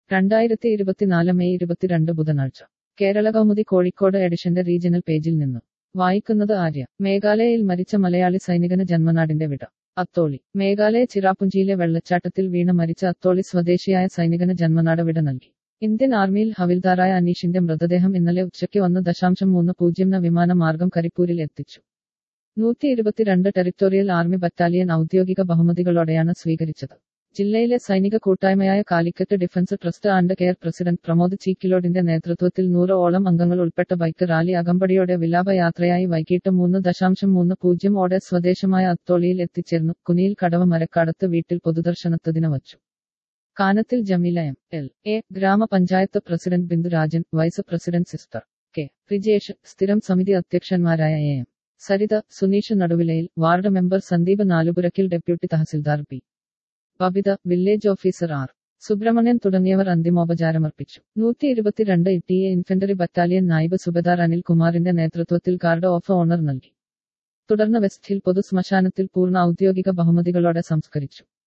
രണ്ടായിരത്തി ഇരുപത്തിനാല് മെയ് ഇരുപത്തിരണ്ട് ബുധനാഴ്ച കേരള കൗമുദി കോഴിക്കോട് എഡിഷന്റെ റീജിയണൽ പേജിൽ നിന്നും വായിക്കുന്നത് ആര്യ മേഘാലയയിൽ മരിച്ച മലയാളി സൈനികന് ജന്മനാടിന്റെ വിട അത്തോളി മേഘാലയ ചിറാപ്പുഞ്ചിയിലെ വെള്ളച്ചാട്ടത്തിൽ വീണ് മരിച്ച അത്തോളി സ്വദേശിയായ സൈനികന് ജന്മനാട് വിട നൽകി ഇന്ത്യൻ ആർമിയിൽ ഹവിൽദാറായ അനീഷിന്റെ മൃതദേഹം ഇന്നലെ ഉച്ചയ്ക്ക് ഒന്ന് ദശാംശം മൂന്ന് പൂജ്യം ന വിമാനമാർഗം കരിപ്പൂരിൽ എത്തിച്ചു നൂറ്റി ഇരുപത്തിരണ്ട് ടെറിട്ടോറിയൽ ആർമി ബറ്റാലിയൻ ഔദ്യോഗിക ബഹുമതികളോടെയാണ് സ്വീകരിച്ചത് ജില്ലയിലെ സൈനിക കൂട്ടായ്മയായ Calicut defence trust and care president Pramod ചീക്കിലോഡിന്റെ നേതൃത്വത്തിൽ നൂറോളം അംഗങ്ങൾ ഉൾപ്പെട്ട ബൈക്ക് റാലി അകമ്പടിയോടെ വിലാപയാത്രയായി വൈകിട്ട് മൂന്ന് ദശാംശം മൂന്ന് പൂജ്യം ഓടെ സ്വദേശമായ അത്തോളിയിൽ എത്തിച്ചേർന്നു കുനിയിൽ കടവ് മരക്കാടത്ത് വീട്ടിൽ പൊതുദർശനത്തതിന് വച്ചു Kanathil Jameela M L A ഗ്രാമപഞ്ചായത്ത് president Bindurajan vice president sister K Rijesh സ്ഥിരം സമിതി അധ്യക്ഷന്മാരായ എ എം സരിത സുനീഷ് നടുവിലയിൽ വാർഡ് മെമ്പർ സന്ദീപ് നാലുപുരക്കിൽ deputy tahsildar P Babitha village officer R Subramanian തുടങ്ങിയവർ അന്തിമോപചാരമർപ്പിച്ചു നൂറ്റി ഇരുപത്തിരണ്ട് T A infantry battalion Naib Subedar Anil കുമാറിന്റെ നേതൃത്വത്തിൽ ഗാർഡ് ഓഫ് ഓണർ നൽകി തുടർന്ന് വെസ്റ്റ് ഹിൽ പൊതു ശ്മശാനത്തിൽ പൂർണ്ണ ഔദ്യോഗിക ബഹുമതികളോടെ സംസ്കരിച്ചു